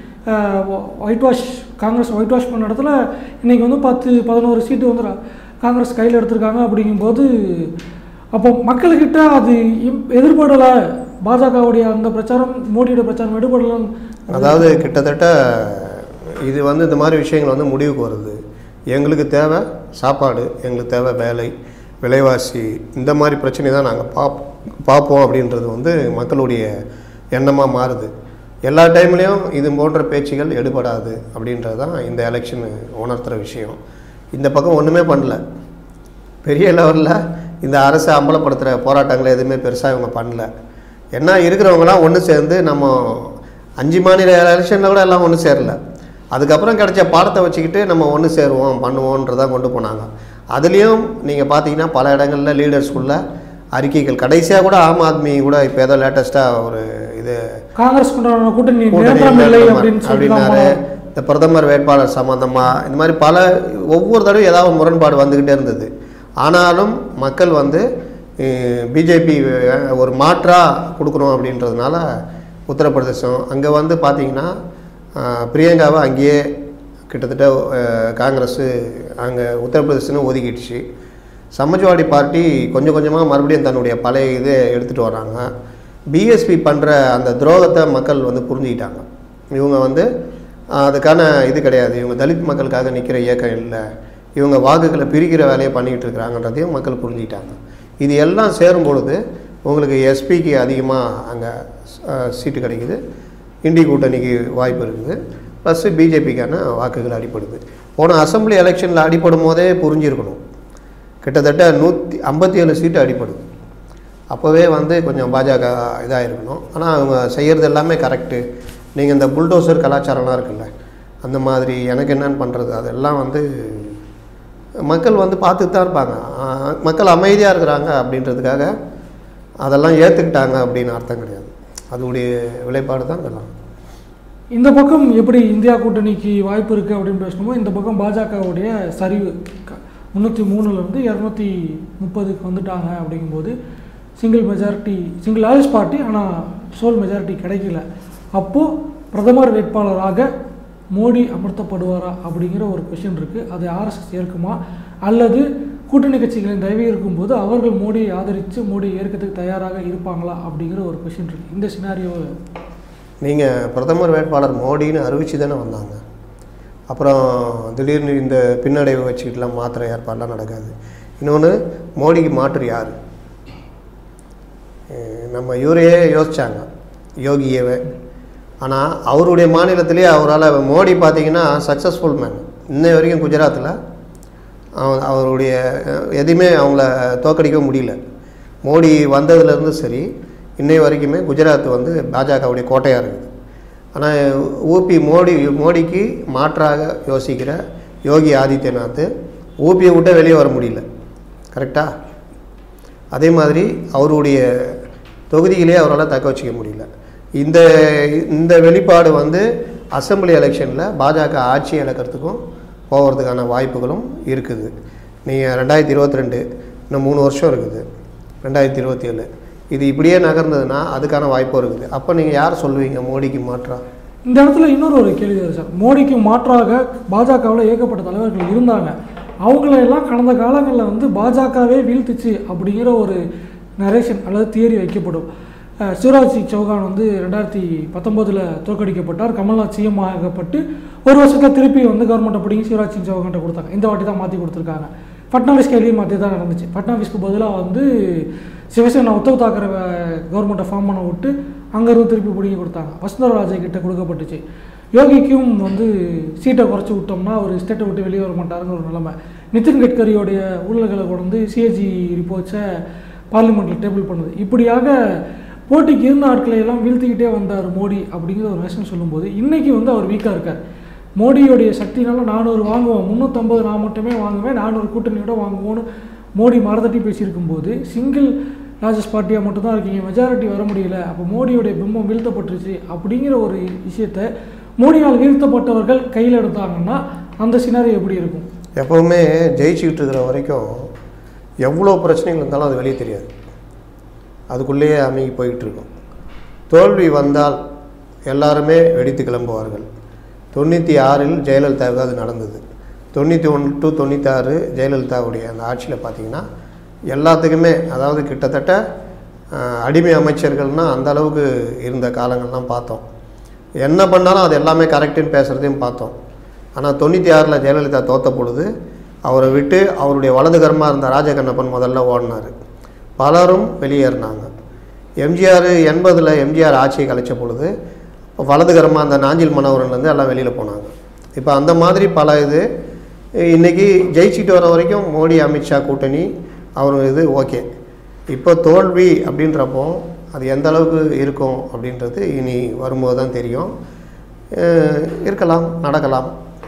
whitewash Congress whitewash பண்ண இடத்துல இன்றைக்கி வந்து பத்து பதினோரு சீட்டு வந்து ரா- காங்கிரஸ் கையில் எடுத்திருக்காங்க அப்படிங்கும்போது அப்போ மக்கள்கிட்ட அது இம்- எதிர்படலை பாஜகவுடைய அந்த பிரச்சாரம் மோடியோட பிரச்சாரம் எடுபடலைன்னு அதாவது கிட்டத்தட்ட இது வந்து இந்த மாதிரி விஷயங்கள் வந்து முடிவுக்கு வருது எங்களுக்கு தேவை சாப்பாடு எங்களுக்கு தேவை வேலை விலைவாசி இந்த மாதிரி பிரச்சனை தான் நாங்கள் பாப் பார்ப்போம் அப்படின்றது வந்து மக்களுடைய எண்ணமாக மாறுது எல்லா டைம்லேயும் இது போன்ற பேச்சுகள் எடுபடாது அப்படின்றது தான் இந்த எலெக்ஷன் உணர்த்துகிற விஷயம் இந்த பக்கம் ஒன்றுமே பண்ணல பெரிய லெவலில் இந்த அரசை அம்பலப்படுத்துகிற போராட்டங்களை எதுவுமே பெருசாக இவங்க பண்ணல என்ன இருக்கிறவங்களாம் ஒன்று சேர்ந்து நம்ம அஞ்சு மாநில எலெக்ஷனில் கூட எல்லாம் ஒன்று சேரல அதுக்கப்புறம் கிடைச்ச பாடத்தை வச்சுக்கிட்டு நம்ம ஒன்று சேருவோம் பண்ணுவோன்றதான் கொண்டு போனாங்க அதுலேயும் நீங்கள் பார்த்தீங்கன்னா பல இடங்களில் லீடர்ஸ்குள்ள அறிக்கைகள் கடைசியாக கூட ஆம் ஆத்மி கூட இப்போ ஏதோ லேட்டஸ்ட்டாக ஒரு இது காங்கிரஸ் கொண்டாட கூட்டணி கூட்டணி நிரந்தரம் இல்லை வேட்பாளர் அப்படின்னு சொல்லி அப்படின்னாரு இந்த பிரதமர் வேட்பாளர் சம்பந்தமா இந்த மாதிரி பல ஒவ்வொரு தடவையும் ஏதாவது ஒரு முரண்பாடு வந்துக்கிட்டே இருந்தது ஆனாலும் மக்கள் வந்து பிஜேபி ஒரு மாற்றாக கொடுக்கணும் அப்படின்றதுனால உத்தரப்பிரதேசம் அங்கே வந்து பார்த்தீங்கன்னா அஹ், பிரியங்காவை அங்கேயே கிட்டத்தட்ட அஹ், காங்கிரஸு அங்கே உத்தரப்பிரதேசன்னு ஒதுக்கிடுச்சு சமாஜ்வாடி பார்ட்டி கொஞ்சம் கொஞ்சமாக மறுபடியும் தன்னுடைய பழைய இதை எடுத்துகிட்டு வராங்க பிஎஸ்பி பண்ணுற அந்த துரோகத்தை மக்கள் வந்து புரிஞ்சுக்கிட்டாங்க இவங்க வந்து ஆஹ், அதுக்கான இது கிடையாது இவங்க தலித் மக்களுக்காக நிற்கிற இயக்கம் இல்லை இவங்க வாக்குகளை பிரிக்கிற வேலையை பண்ணிக்கிட்டு இருக்கிறாங்கன்றதையும் மக்கள் புரிஞ்சுக்கிட்டாங்க இது எல்லாம் சேரும் பொழுது உங்களுக்கு எஸ்பிக்கு அதிகமாக அங்கே சீட்டு கிடைக்குது இண்டி கூட்டணிக்கு வாய்ப்பு இருக்குது ப்ளஸ் பிஜேபிக்கான வாக்குகள் அடிப்படுது போன அசெம்பிளி எலெக்ஷனில் அடிப்படும் போதே புரிஞ்சிருக்கணும் கிட்டத்தட்ட நூற்றி ஐம்பத்தி ஏழு சீட்டு அடிப்படுது அப்போவே வந்து கொஞ்சம் பாஜக இதாக இருக்கணும் ஆனால் அவங்க செய்கிறது எல்லாமே கரெக்டு நீங்கள் இந்த புல்டோசர் கலாச்சாரம்லாம் இருக்குல்ல அந்த மாதிரி எனக்கு என்னன்னு பண்ணுறது அதெல்லாம் வந்து மக்கள் வந்து பார்த்துட்டு தான் இருப்பாங்க ஆஹ் மக்கள் அமைதியாக இருக்கிறாங்க அப்படின்றதுக்காக அதெல்லாம் ஏற்றுக்கிட்டாங்க அப்படின்னு அர்த்தம் கிடையாது அதோடைய விளைபாடு தான் இதெல்லாம் இந்த பக்கம் எப்படி இந்தியா கூட்டணிக்கு வாய்ப்பு இருக்குது அப்படின்னு பேசணுமோ இந்த பக்கம் பாஜகவுடைய சரிவு முந்நூற்றி மூணுலேருந்து இரநூத்தி முப்பதுக்கு வந்துட்டாங்க அப்படிங்கும்போது single majority single largest party ஆனால் சோல் மெஜாரிட்டி கிடைக்கல அப்போது பிரதமர் வேட்பாளராக மோடி அமர்த்தப்படுவாரா அப்படிங்கிற ஒரு கொஷின் இருக்குது அது ஆர்எஸ்எஸ் ஏற்குமா அல்லது கூட்டணி கட்சிகளின் தயவு இருக்கும்போது அவர்கள் மோடியை ஆதரித்து மோடியை ஏற்கிறதுக்கு தயாராக இருப்பாங்களா அப்படிங்கிற ஒரு கொஷின் இருக்குது இந்த சினாரியோ நீங்கள் பிரதமர் வேட்பாளர் மோடின்னு அறிவிச்சு தானே வந்தாங்க அப்புறம் திடீர்னு இந்த பின்னடைவை வச்சுக்கிட்டுலாம் மாத்திரை ஏற்பாடுலாம் நடக்காது இன்னொன்று மோடிக்கு மாற்று யார் அஹ் நம்ம இவரையே யோசிச்சாங்க யோகியவே ஆனால் அவருடைய மாநிலத்திலே அவரால் மோடி பார்த்தீங்கன்னா சக்ஸஸ்ஃபுல் மேன் இன்னை வரைக்கும் குஜராத்தில் அவ- அவருடைய அஹ், எதையுமே அவங்கள தோக்கடிக்க முடியல மோடி வந்ததுலேருந்து சரி இன்னை வரைக்குமே குஜராத் வந்து பாஜகவுடைய கோட்டையாக இருக்குது ஆனால் ஊபி மோடி மோடிக்கு மாற்றாக யோசிக்கிற யோகி ஆதித்யநாத் ஊபியை விட்டு வெளியே வர முடியல கரெக்டா அதே மாதிரி அவருடைய தொகுதியிலே அவரால் தக்க வச்சுக்க முடியல இந்த இந்த வெளிப்பாடு வந்து அசெம்பிளி எலெக்ஷனில் பாஜக ஆட்சி இழக்கிறதுக்கும் போகிறதுக்கான வாய்ப்புகளும் இருக்குது நீங்கள் ரெண்டாயிரத்தி இருபத்தி ரெண்டு இன்னும் மூணு வருஷம் இருக்குது ரெண்டாயிரத்தி இருபத்தி ஏழு இது இப்படியே நகர்ந்ததுன்னா அதுக்கான வாய்ப்பும் இருக்குது அப்போ நீங்கள் யார் சொல்லுவீங்க மோடிக்கு மாற்றா இந்த இடத்துல இன்னொரு ஒரு கேள்வி வருது சார் மோடிக்கு மாற்றாக பாஜகவில் ஏகப்பட்ட தலைவர்கள் இருந்தாங்க அவங்களெல்லாம் கடந்த காலங்களில் வந்து பாஜகவே வீழ்த்துச்சு அப்படிங்கிற ஒரு நரேஷன் அல்லது தியரி வைக்கப்படும் அஹ் சிவராஜ் சிங் சௌகான் வந்து ரெண்டாயிரத்தி பத்தொம்போதில் தோற்கடிக்கப்பட்டார் கமல்நாத் சிஎம் ஆகப்பட்டு ஒரு வருஷத்தில் திருப்பி வந்து கவர்மெண்ட்டை பிடிங்கி சிவராஜ் சிங் சௌகான்ட்ட கொடுத்தாங்க இந்த வாட்டி தான் மாற்றி கொடுத்துருக்காங்க ஃபட்னாவிஸ் கையிலையும் மாற்றி தான் நடந்துச்சு ஃபட்னாவிஸ்க்கு பதிலாக வந்து சிவசேனா உத்தவ் தாக்கரே கவர்மெண்ட்டை ஃபார்ம் பண்ண விட்டு அங்கேருந்து திருப்பி பிடிங்கி கொடுத்தாங்க வசுந்தரா ராஜே கிட்ட கொடுக்கப்பட்டுச்சு யோகிக்கும் வந்து சீட்டை குறைச்சி விட்டோம்னா அவர் ஸ்டேட்டை விட்டு வெளியே வர மாட்டாருங்கிற ஒரு நிலைமை நிதின் கட்கரியோடைய ஊழல்களை கொண்டு வந்து சிஏஜி ரிப்போர்ட்ஸை பார்லிமெண்ட்டில் டேபிள் பண்ணுது இப்படியாக போட்டிக்கு இருந்த ஆட்களை எல்லாம் வீழ்த்திக்கிட்டே வந்தார் மோடி அப்படிங்கிற ஒரு நேஷன் சொல்லும்போது இன்றைக்கி வந்து அவர் வீக்காக இருக்கார் மோடியோடைய சக்தினால நானூறு வாங்குவோம் முந்நூற்றம்பது நான் மட்டுமே வாங்குவேன் நானூறு கூட்டணியோட வாங்குவோன்னு மோடி மரதட்டி பேசியிருக்கும்போது சிங்கிள் ராஜஸ் பார்ட்டியாக மட்டும்தான் இருக்கீங்க மெஜாரிட்டி வர முடியல அப்போ மோடியோடைய பிம்பம் வீழ்த்தப்பட்டுருச்சு அப்படிங்கிற ஒரு விஷயத்தை மோடியால் வீழ்த்தப்பட்டவர்கள் கையில் எடுத்தாங்கன்னா அந்த சினாரி எப்படி இருக்கும் எப்போவுமே ஜெயிச்சுக்கிட்டு இருக்கிற வரைக்கும் எவ்வளோ பிரச்சனைகள் இருந்தாலும் அது வெளியே தெரியாது அதுக்குள்ளேயே அமைங்கி போயிட்டு இருக்கும் தோல்வி வந்தால் எல்லாருமே வெடித்து கிளம்புவார்கள் தொண்ணூற்றி ஆறில் ஜெயலலிதாவுக்கு அது நடந்தது தொண்ணூற்றி ஒன்று டு தொண்ணூத்தாறு ஜெயலலிதாவுடைய அந்த ஆட்சியில் பார்த்தீங்கன்னா எல்லாத்துக்குமே அதாவது கிட்டத்தட்ட அஹ், அடிமை அமைச்சர்கள்னால் அந்த அளவுக்கு இருந்த காலங்கள்லாம் பார்த்தோம் என்ன பண்ணாலும் அது எல்லாமே கரெக்டுன்னு பேசுகிறதையும் பார்த்தோம் ஆனால் தொண்ணூற்றி ஆறில் ஜெயலலிதா தோத்த பொழுது அவரை விட்டு அவருடைய வலதுகரமாக இருந்த ராஜகண்ணப்பன் முதல்ல ஓடினார் பலரும் வெளியேறினாங்க எம்ஜிஆர் எண்பதில் எம்ஜிஆர் ஆட்சியை கலைச்ச பொழுது வலதுகரமாக அந்த நாஞ்சில் மனோகரன்லேருந்து எல்லாம் வெளியில் போனாங்க இப்போ அந்த மாதிரி பல இது இன்றைக்கி ஜெயிச்சிட்டு வர வரைக்கும் மோடி அமித்ஷா கூட்டணி அவர் இது ஓகே இப்போ தோல்வி அப்படின்றப்போ அது எந்த அளவுக்கு இருக்கும் அப்படின்றது இனி வரும்போது தான் தெரியும் அஹ் இருக்கலாம் நடக்கலாம்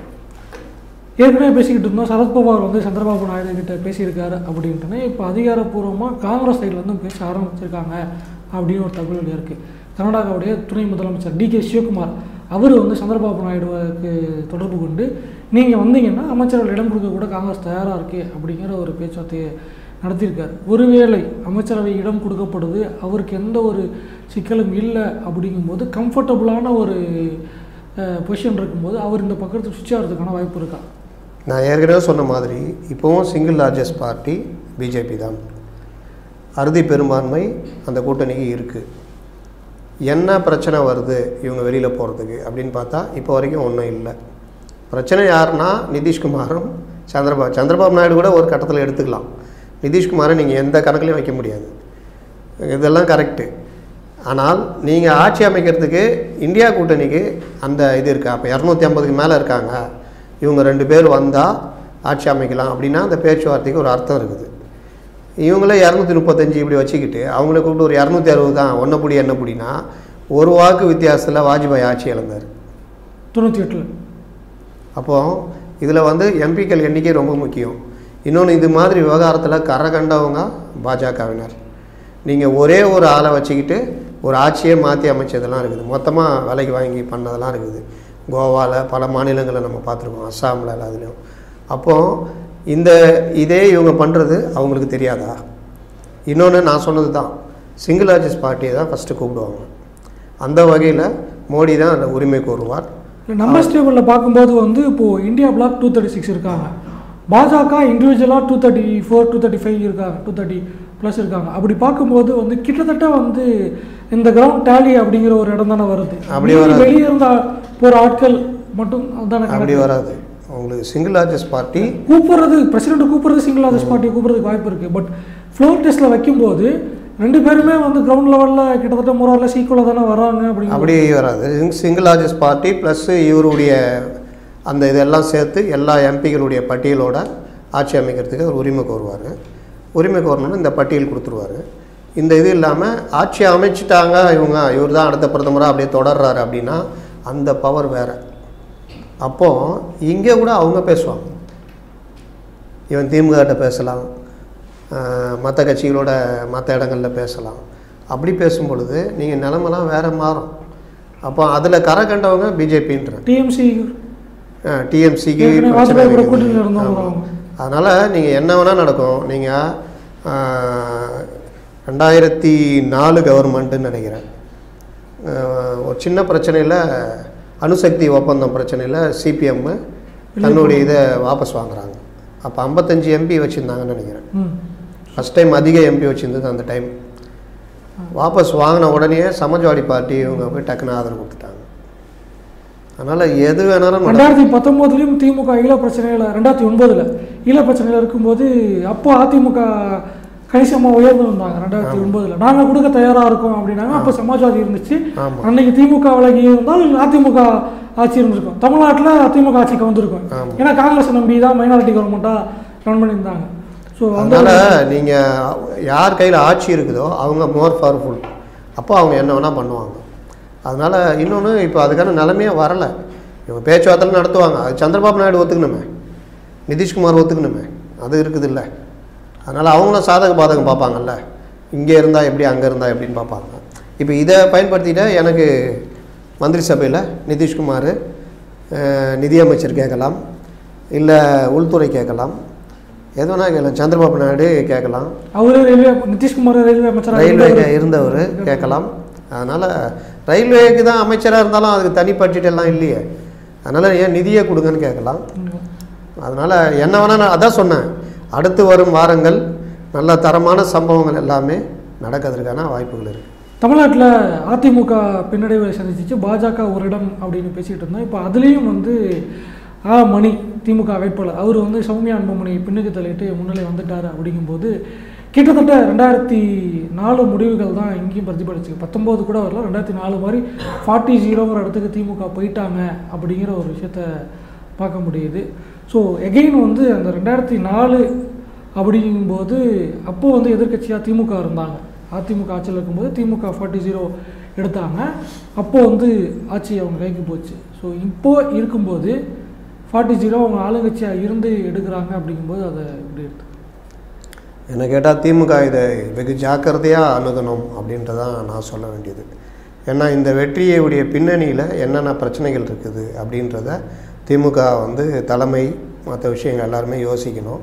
ஏற்கனவே பேசிக்கிட்டு இருந்தோம் சரத்பவார் வந்து சந்திரபாபு நாயுடு கிட்ட பேசியிருக்காரு அப்படின்ட்டுன்னு இப்போ அதிகாரப்பூர்வமாக காங்கிரஸ் சைட்லேருந்து பேச ஆரம்பிச்சிருக்காங்க அப்படின்னு ஒரு தகவல் இருக்குது கர்நாடகாவுடைய துணை முதலமைச்சர் டி கே சிவகுமார் அவர் வந்து சந்திரபாபு நாயுடுவுக்கு தொடர்பு கொண்டு நீங்கள் வந்தீங்கன்னா அமைச்சர்கள் இடம் கொடுக்க கூட காங்கிரஸ் தயாராக இருக்கு அப்படிங்கிற ஒரு பேச்சுவார்த்தையை நடத்தியிருக்காரு ஒருவேளை அமைச்சரவை இடம் கொடுக்கப்படுது அவருக்கு எந்த ஒரு சிக்கலும் இல்லை அப்படிங்கும்போது கம்ஃபர்டபுளான ஒரு பொசிஷன் இருக்கும்போது அவர் இந்த பக்கத்துக்கு சுவிட்ச் ஆகிறதுக்கான வாய்ப்பு இருக்கா நான் ஏற்கனவே சொன்ன மாதிரி இப்போவும் சிங்கிள் லார்ஜஸ்ட் பார்ட்டி பிஜேபி தான் அறுதி பெரும்பான்மை அந்த கூட்டணிக்கு இருக்குது என்ன பிரச்சனை வருது இவங்க வெளியில் போகிறதுக்கு அப்படின்னு பார்த்தா இப்போ வரைக்கும் ஒன்றும் இல்லை பிரச்சனை யாருன்னா நிதிஷ்குமாரும் சந்திரபாபு சந்திரபாபு நாயுடு கூட ஒரு கட்டத்தில் எடுத்துக்கலாம் நிதிஷ்குமாரை நீங்கள் எந்த கணக்குலையும் வைக்க முடியாது இதெல்லாம் கரெக்டு ஆனால் நீங்கள் ஆட்சி அமைக்கிறதுக்கு இந்தியா கூட்டணிக்கு அந்த இது இருக்கா அப்போ இரநூத்தி ஐம்பதுக்கு மேலே இருக்காங்க இவங்க ரெண்டு பேர் வந்தால் ஆட்சி அமைக்கலாம் அப்படின்னா அந்த பேச்சுவார்த்தைக்கு ஒரு அர்த்தம் இருக்குது இவங்களே இரநூத்தி முப்பத்தஞ்சு இப்படி வச்சுக்கிட்டு அவங்கள கூப்பிட்டு ஒரு இரநூத்தி அறுபது தான் ஒன்றை புடி என்ன புடினா ஒரு வாக்கு வித்தியாசத்தில் வாஜ்பாய் ஆட்சி இழந்தார் தொண்ணூற்றி எட்டில் அப்போது இதில் வந்து எம்பிக்கள் எண்ணிக்கை ரொம்ப முக்கியம் இன்னொன்று இது மாதிரி விவகாரத்தில் கரை கண்டவங்க பாஜகவினர் நீங்கள் ஒரே ஒரு ஆளை வச்சுக்கிட்டு ஒரு ஆட்சியே மாற்றி அமைச்சதெல்லாம் இருக்குது மொத்தமாக விலைக்கு வாங்கி பண்ணதெல்லாம் இருக்குது கோவாவில் பல மாநிலங்களில் நம்ம பார்த்துருக்கோம் அஸ்ஸாமில் அதுலேயும் அப்போது இந்த இதே இவங்க பண்ணுறது அவங்களுக்கு தெரியாதா இன்னொன்று நான் சொன்னது தான் சிங்கிள் ஆர்ஜிஸ் பார்ட்டியை தான் ஃபஸ்ட்டு கூப்பிடுவாங்க அந்த வகையில் மோடி தான் அந்த உரிமை கோருவார் நம்பர் டேபிளில் பார்க்கும்போது வந்து இப்போது India bloc two thirty six இருக்காங்க பாஜக இண்டிவிஜுவலாக two thirty four two thirty five இருக்காங்க டூ தேர்ட்டி ப்ளஸ் இருக்காங்க அப்படி பார்க்கும்போது வந்து கிட்டத்தட்ட வந்து இந்த கிரவுண்ட் டேலி அப்படிங்கிற ஒரு இடம் தானே வருது அப்படி மீதி வராது. வெளியே இருந்த போகிற ஆட்கள் மட்டும் தானே அப்படி வராது உங்களுக்கு சிங்கிள் லார்ஜஸ்ட் பார்ட்டி கூப்பிடுறது பிரசிடென்ட் கூப்பிடுறது சிங்கிள் ஆதர்ஸ் பார்ட்டி கூப்பிடுறதுக்கு வாய்ப்பு இருக்குது பட் ஃப்ளோர் டெஸ்ட்டில் வைக்கும்போது ரெண்டு பேருமே வந்து கிரவுண்ட் லெவலில் கிட்டத்தட்ட மூறாரில் சீக்குவலாக தானே வராங்க அப்படிங்கிற அப்படி வராது சிங்கிள் லார்ஜஸ்ட் பார்ட்டி ப்ளஸ் இவருடைய அந்த இதெல்லாம் சேர்த்து எல்லா எம்பிகளுடைய பட்டியலோட ஆட்சி அமைக்கிறதுக்கு அவர் உரிமை கோருவார் உரிமை கோரணும்னு இந்த பட்டியல் கொடுத்துருவாரு இந்த இது இல்லாமல் ஆட்சி அமைச்சிட்டாங்க இவங்க இவர் தான் அடுத்த பிரதமராக அப்படியே தொடர்றாரு அப்படின்னா அந்த பவர் வேறு அப்போது இங்கே கூட அவங்க பேசுவாங்க இவன் திமுககிட்ட பேசலாம் மற்ற கட்சிகளோட மற்ற இடங்களில் பேசலாம் அப்படி பேசும் பொழுது நீங்கள் நிலமெல்லாம் வேறு மாறும் அப்போ அதில் கரை கண்டவங்க பிஜேபின்ற டிஎம்சி டிஎம்சிக்கு ஏற்கனவே வாஜ்பாய் கூட கூட்டணியில் இருந்தவங்க அவங்க. அதனால் நீங்கள் என்ன வேணால் நடக்கும் நீங்கள் ரெண்டாயிரத்தி நாலு கவர்மெண்ட்டுன்னு நினைக்கிறேன் ஆஹ், ஒரு சின்ன பிரச்சனையில் அணுசக்தி ஒப்பந்தம் பிரச்சனையில் சிபிஎம் தன்னுடைய இதை வாபஸ் வாங்குறாங்க அப்போ ஐம்பத்தஞ்சு எம்பி வச்சுருந்தாங்கன்னு நினைக்கிறேன் ம் ஃபஸ்ட் டைம் அதிக எம்பி வச்சுருந்தது அந்த டைம் வாபஸ் வாங்கின உடனே சமாஜ்வாடி பார்ட்டி இவங்க போய் டக்குன்னு ஆதரவு கொடுத்துட்டாங்க அதனால் எது வேணாலும் நடக்கும். ரெண்டாயிரத்தி பத்தொம்போதுலேயும் திமுக ஈழ பிரச்சனையில் ரெண்டாயிரத்தி ஒன்பதில் ஈழ பிரச்சனையில் இருக்கும்போது அப்போ அதிமுக கணிசமாக உயர்ந்து வந்தாங்க ரெண்டாயிரத்தி ஒன்பதில் நாங்கள் கொடுக்க தயாராக இருக்கோம் அப்படின்னாங்க அப்போ சமாஜ்வாதி இருந்துச்சு ஆமாம் அன்னைக்கு திமுக விலகி இருந்தால் அதிமுக ஆட்சி இருந்திருக்கும் தமிழ்நாட்டில் அதிமுக ஆட்சிக்கு வந்திருக்கும் ஆமாம். ஏன்னா காங்கிரஸ் நம்பி தான் மைனாரிட்டி கவர்மெண்ட்டாக ரன் பண்ணியிருந்தாங்க ஸோ அந்த அதனால் நீங்கள் யார் கையில் ஆட்சி இருக்குதோ அவங்க மோர் பவர்ஃபுல் அப்போ அவங்க என்ன வேணால் பண்ணுவாங்க அதனால் இன்னொன்று இப்போ அதுக்கான நிலைமையே வரலை இவங்க பேச்சுவார்த்தை நடத்துவாங்க அது சந்திரபாபு நாயுடு ஒத்துக்கணுமே நிதிஷ்குமார் ஒத்துக்கணுமே அது இருக்குது இல்லை அதனால் அவங்களும் சாதக பாதகம் பார்ப்பாங்கல்ல இங்கே இருந்தால் எப்படி அங்கே இருந்தால் எப்படின்னு பார்ப்பாங்க இப்போ இதை பயன்படுத்திட்டு எனக்கு மந்திரி சபையில் நிதிஷ்குமார் அஹ், நிதியமைச்சர் கேட்கலாம் இல்லை உள்துறை கேட்கலாம் எது வேணால் கேட்கலாம் சந்திரபாபு நாயுடு கேட்கலாம் அவரே ரயில்வே நிதிஷ்குமார் ரயில்வே அமைச்சராக ரயில்வே இருந்தவர். இருந்தவர் கேட்கலாம் அதனால் ரயில்வேக்கு தான் அமைச்சராக இருந்தாலும் அதுக்கு தனி பட்ஜெட் எல்லாம் இல்லையே அதனால் ஏன் நிதியை கொடுங்கன்னு கேட்கலாம் ம். அதனால் என்ன வேணால் நான் அதான் சொன்னேன் அடுத்து வரும் வாரங்கள் நல்ல தரமான சம்பவங்கள் எல்லாமே நடக்கிறதுக்கான வாய்ப்புகள் இருக்குது தமிழ்நாட்டில் அதிமுக பின்னடைவை சந்திச்சிச்சு பாஜக ஒரு இடம் அப்படின்னு பேசிகிட்டு இருந்தோம் இப்போ அதுலேயும் வந்து ஆ மணி திமுக வேட்பாளர் அவர் வந்து சௌமியா அன்புமணி பின்னுக்கு தள்ளிட்டு முன்னிலை வந்துட்டார் அப்படிங்கும்போது கிட்டத்தட்ட ரெண்டாயிரத்தி நாலு முடிவுகள் தான் இங்கேயும் பிரதிபலிச்சு பத்தொம்போது கூட வரல ரெண்டாயிரத்தி நாலு மாதிரி ஃபார்ட்டி ஜீரோங்கிற இடத்துக்கு திமுக போயிட்டாங்க அப்படிங்கிற ஒரு விஷயத்த பார்க்க முடியுது ஸோ எகெயின் வந்து அந்த ரெண்டாயிரத்தி நாலு அப்படிங்கும்போது அப்போ வந்து எதிர்க்கட்சியாக திமுக இருந்தாங்க அதிமுக ஆட்சியில் இருக்கும்போது திமுக ஃபார்ட்டி ஜீரோ எடுத்தாங்க அப்போ வந்து ஆட்சி அவங்க கைக்கு போச்சு ஸோ இப்போ இருக்கும்போது ஃபார்ட்டி ஜீரோ அவங்க ஆளுங்கட்சியாக இருந்து எடுக்கிறாங்க அப்படிங்கும்போது அதை எப்படி எடுத்து என்னை கேட்டால் திமுக இதை வெகு ஜாக்கிரதையாக அணுகணும் அப்படின்றதான் நான் சொல்ல வேண்டியது ஏன்னா இந்த வெற்றியுடைய பின்னணியில் என்னென்ன பிரச்சனைகள் இருக்குது அப்படின்றத திமுக வந்து தலைமை மற்ற விஷயங்கள் எல்லாருமே யோசிக்கணும்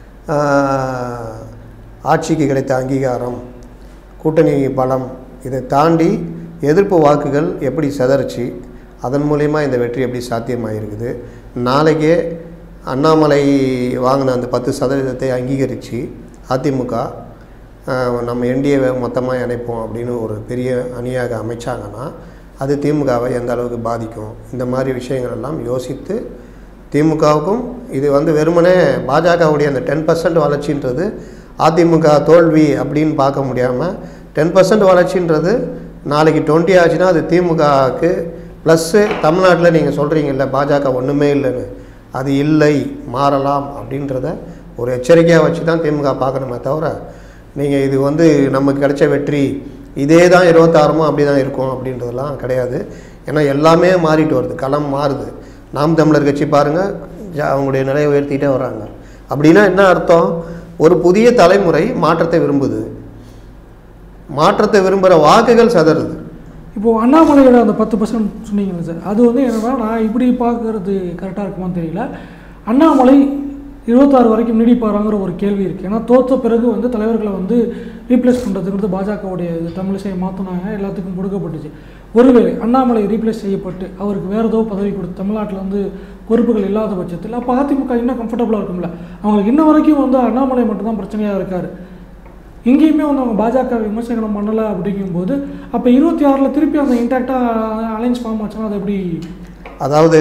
ஆஹ், ஆட்சிக்கு கிடைத்த அங்கீகாரம் கூட்டணி பலம் இதை தாண்டி எதிர்ப்பு வாக்குகள் எப்படி சிதறிச்சு அதன் மூலயமா இந்த வெற்றி எப்படி சாத்தியமாயிருக்குது நாளைக்கே அண்ணாமலை வாங்கின அந்த பத்து சதவீதத்தை அங்கீகரித்து அதிமுக ஆஹ், நம்ம என்டிஏவை மொத்தமாக இணைப்போம் அப்படின்னு ஒரு பெரிய அணியாக அமைச்சாங்கன்னா அது திமுகவை எந்த அளவுக்கு பாதிக்கும் இந்த மாதிரி விஷயங்கள் எல்லாம் யோசித்து திமுகவுக்கும் இது வந்து வெறுமனே பாஜகவுடைய அந்த டென் பர்சன்ட் வளர்ச்சின்றது அதிமுக தோல்வி அப்படின்னு பார்க்க முடியாமல் டென் பர்சன்ட் வளர்ச்சின்றது நாளைக்கு டுவெண்ட்டி ஆச்சுன்னா அது திமுகவுக்கு ப்ளஸ்ஸு தமிழ்நாட்டில் நீங்கள் சொல்கிறீங்கல்ல பாஜக ஒன்றுமே இல்லைன்னு அது இல்லை மாறலாம் அப்படின்றத ஒரு எச்சரிக்கையாக வச்சு தான் திமுக பார்க்கணுமே தவிர நீங்கள் இது வந்து நமக்கு கிடைச்ச வெற்றி இதே தான் இருபத்தாறுமோ அப்படி தான் இருக்கும் அப்படின்றதெல்லாம் கிடையாது ஏன்னா எல்லாமே மாறிட்டு வருது களம் மாறுது நாம் தமிழர் கட்சி பாருங்கள் அவங்களுடைய நிலையை உயர்த்திட்டே வராங்க அப்படின்னா என்ன அர்த்தம் ஒரு புதிய தலைமுறை மாற்றத்தை விரும்புது மாற்றத்தை விரும்புகிற வாக்குகள் சதறுது இப்போது அண்ணாமலையோட அந்த பத்து பர்சன்ட் சொன்னீங்கல்ல சார் அது வந்து என்னன்னா நான் இப்படி பார்க்கறது கரெக்டாக இருக்குமான்னு தெரியல அண்ணாமலை இருபத்தாறு வரைக்கும் நீடிப்பாராங்கிற ஒரு கேள்வி இருக்குது ஏன்னா தோற்ற பிறகு வந்து தலைவர்களை வந்து ரீப்ளேஸ் பண்ணுறதுங்கிறது பாஜகவுடைய இது தமிழிசையை மாற்றினாங்க எல்லாத்துக்கும் கொடுக்கப்பட்டுச்சு ஒருவேளை அண்ணாமலை ரீப்ளேஸ் செய்யப்பட்டு அவருக்கு வேறு ஏதோ பதவி கொடுத்து தமிழ்நாட்டில் வந்து பொறுப்புகள் இல்லாத பட்சத்தில் அப்போ அதிமுக இன்னும் கம்ஃபர்டபுளாக இருக்கும்ல அவங்களுக்கு இன்ன வரைக்கும் வந்து அண்ணாமலை மட்டும்தான் பிரச்சனையாக இருக்கார் இங்கேயுமே வந்து அவங்க பாஜக விமர்சனம் பண்ணலை அப்படிங்கும்போது அப்போ இருபத்தி ஆறில் திருப்பி அந்த இன்டாக்டாக அலைன்ஸ் ஃபார்ம் ஆச்சுன்னா அது எப்படி அதாவது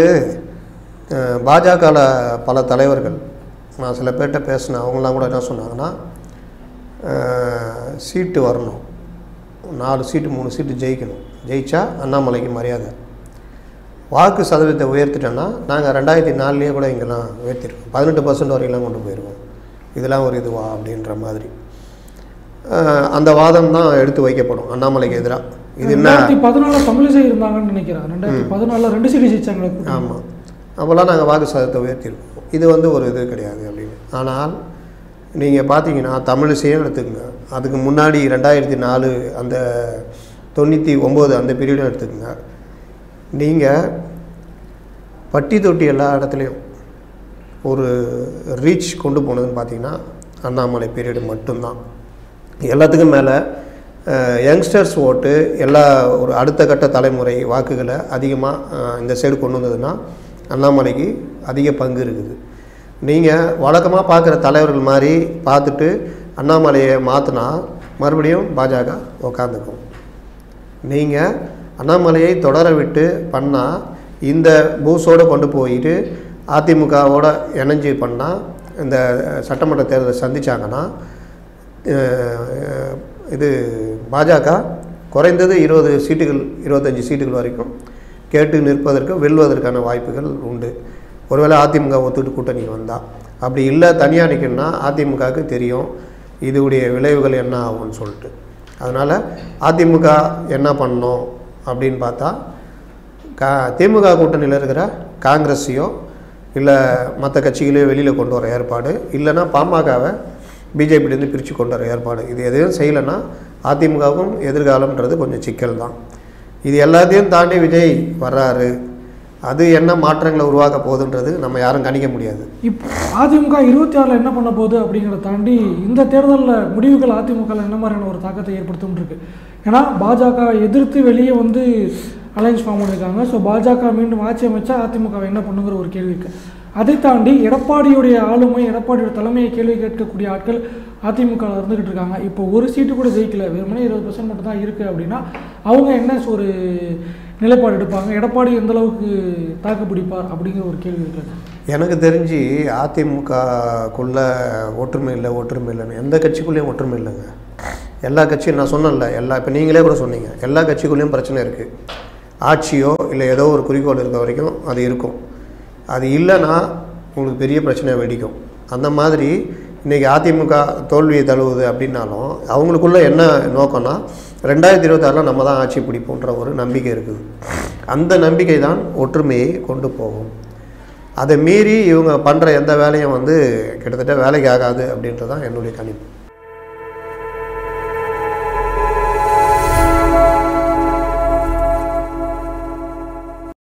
பாஜகவில் பல தலைவர்கள் நான் சில பேர்கிட்ட பேசினேன் அவங்களாம் கூட என்ன சொன்னாங்கன்னா அஹ், சீட்டு வரணும் நாலு சீட்டு மூணு சீட்டு ஜெயிக்கணும் ஜெயிச்சா அண்ணாமலைக்கு மரியாதை வாக்கு சதவீதத்தை உயர்த்திட்டோன்னா நாங்கள் ரெண்டாயிரத்தி நாலுலேயே கூட இங்கெல்லாம் உயர்த்திருக்கோம் பதினெட்டு பர்சன்ட் வரைக்கும்லாம் கொண்டு போயிருக்கோம் இதெல்லாம் ஒரு இதுவா அப்படின்ற மாதிரி அஹ், அந்த வாதம் தான் எடுத்து வைக்கப்படும் அண்ணாமலைக்கு எதிராக இது என்ன ரெண்டாயிரத்தி பதினாலில் தமிழிசை இருந்தாங்கன்னு நினைக்கிறேன் ரெண்டாயிரத்தி பதினாலில் ரெண்டு சீட்டு ஜெயிச்சாங்க ஆமாம் அப்போல்லாம் நாங்கள் வாக்கு சதத்தை உயர்த்திருக்கோம் இது வந்து ஒரு இது கிடையாது அப்படின்னு ஆனால் நீங்கள் பார்த்தீங்கன்னா தமிழிசையும் எடுத்துக்கங்க அதுக்கு முன்னாடி ரெண்டாயிரத்தி நாலு அந்த தொண்ணூற்றி ஒம்பது அந்த பீரியடும் எடுத்துக்கங்க நீங்கள் பட்டி தொட்டி எல்லா இடத்துலையும் ஒரு ரீச் கொண்டு போனதுன்னு பார்த்தீங்கன்னா அண்ணாமலை பீரியடு மட்டும்தான் எல்லாத்துக்கும் மேலே யங்ஸ்டர்ஸ் ஓட்டு எல்லா ஒரு அடுத்த கட்ட தலைமுறை வாக்குகளை அதிகமாக இந்த சைடு கொண்டு வந்ததுன்னா அண்ணாமலைக்கு அதிக பங்கு இருக்குது நீங்கள் வழக்கமாக பார்க்குற தலைவர்கள் மாதிரி பார்த்துட்டு அண்ணாமலையை மாற்றினா மறுபடியும் பாஜக உக்காந்துக்கும் நீங்கள் அண்ணாமலையை தொடர விட்டு பண்ணால் இந்த பூஸோடு கொண்டு போயிட்டு அதிமுகவோட இணைஞ்சு பண்ணால் இந்த சட்டமன்ற தேர்தலை சந்திச்சாங்கன்னா அஹ், இது பாஜக குறைந்தது இருபது சீட்டுகள் இருபத்தஞ்சி சீட்டுகள் வரைக்கும் கேட்டு நிற்பதற்கு வெல்வதற்கான வாய்ப்புகள் உண்டு ஒருவேளை அதிமுக ஒத்துட்டு கூட்டணிக்கு வந்தால் அப்படி இல்லை தனியாக நிற்கணும்னா அதிமுகவுக்கு தெரியும் இதுடைய விளைவுகள் என்ன ஆகும்னு சொல்லிட்டு அதனால் அதிமுக என்ன பண்ணணும் அப்படின்னு பார்த்தா கா திமுக கூட்டணியில் இருக்கிற காங்கிரஸையோ இல்லை மற்ற கட்சிகளையோ வெளியில் கொண்டு வர ஏற்பாடு இல்லைன்னா பாமகவை பிஜேபியிலேருந்து பிரித்து கொண்டு வர ஏற்பாடு இது எதையும் செய்யலைன்னா அதிமுகவுக்கும் எதிர்காலம்ன்றது கொஞ்சம் சிக்கல் தான் இது எல்லாத்தையும் தாண்டி விஜய் வர்றாரு அது என்ன மாற்றங்களை உருவாக்க போகுதுன்றது நம்ம யாரும் கணிக்க முடியாது இப்போ அதிமுக இருபத்தி ஆறில் என்ன பண்ண போகுது அப்படிங்கிறத தாண்டி இந்த தேர்தலில் முடிவுகள் அதிமுகவில் என்ன மாதிரியான ஒரு தாக்கத்தை ஏற்படுத்தும் இருக்கு ஏன்னா பாஜக எதிர்த்து வெளியே வந்து அலைன்ஸ் ஃபார்ம் பண்ணியிருக்காங்க ஸோ பாஜக மீண்டும் ஆட்சி அமைச்சா அதிமுக என்ன பண்ணுங்கிற ஒரு கேள்வி இருக்கு அதை தாண்டி எடப்பாடியுடைய ஆளுமை எடப்பாடியோட தலைமையை கேள்வி கேட்கக்கூடிய ஆட்கள் அதிமுக ல இருந்துகிட்டு இருக்காங்க இப்போ ஒரு சீட்டு கூட ஜெயிக்கல வெறுமனே இருபது பர்சன்ட் மட்டும் தான் இருக்குது அப்படின்னா அவங்க என்ன ஒரு நிலைப்பாடு எடுப்பாங்க எடப்பாடி எந்த அளவுக்கு தாக்கு பிடிப்பார் அப்படிங்கிற ஒரு கேள்வி இருக்குது எனக்கு தெரிஞ்சு அதிமுகக்குள்ள ஒற்றுமை இல்லை ஒற்றுமை இல்லைன்னு எந்த கட்சிக்குள்ளேயும் ஒற்றுமை இல்லைங்க எல்லா கட்சியும் நான் சொன்னேன்ல எல்லா இப்போ நீங்களே கூட சொன்னீங்க எல்லா கட்சிக்குள்ளேயும் பிரச்சனை இருக்குது ஆட்சியோ இல்லை ஏதோ ஒரு குறிக்கோள் இருக்க வரைக்கும் அது இருக்கும் அது இல்லைன்னா உங்களுக்கு பெரிய பிரச்சனை வெடிக்கும் அந்த மாதிரி இன்றைக்கி அதிமுக தோல்வியை தழுவுது அப்படின்னாலும் அவங்களுக்குள்ள என்ன நோக்கம்னா ரெண்டாயிரத்தி இருபத்தாறில் நம்ம தான் ஆட்சி பிடிப்போன்ற ஒரு நம்பிக்கை இருக்குது அந்த நம்பிக்கை தான் ஒற்றுமையை கொண்டு போகும் அதை மீறி இவங்க பண்ணுற எந்த வேலையும் வந்து கிட்டத்தட்ட வேலைக்கு ஆகாது அப்படின்றது தான் என்னுடைய கணிப்பு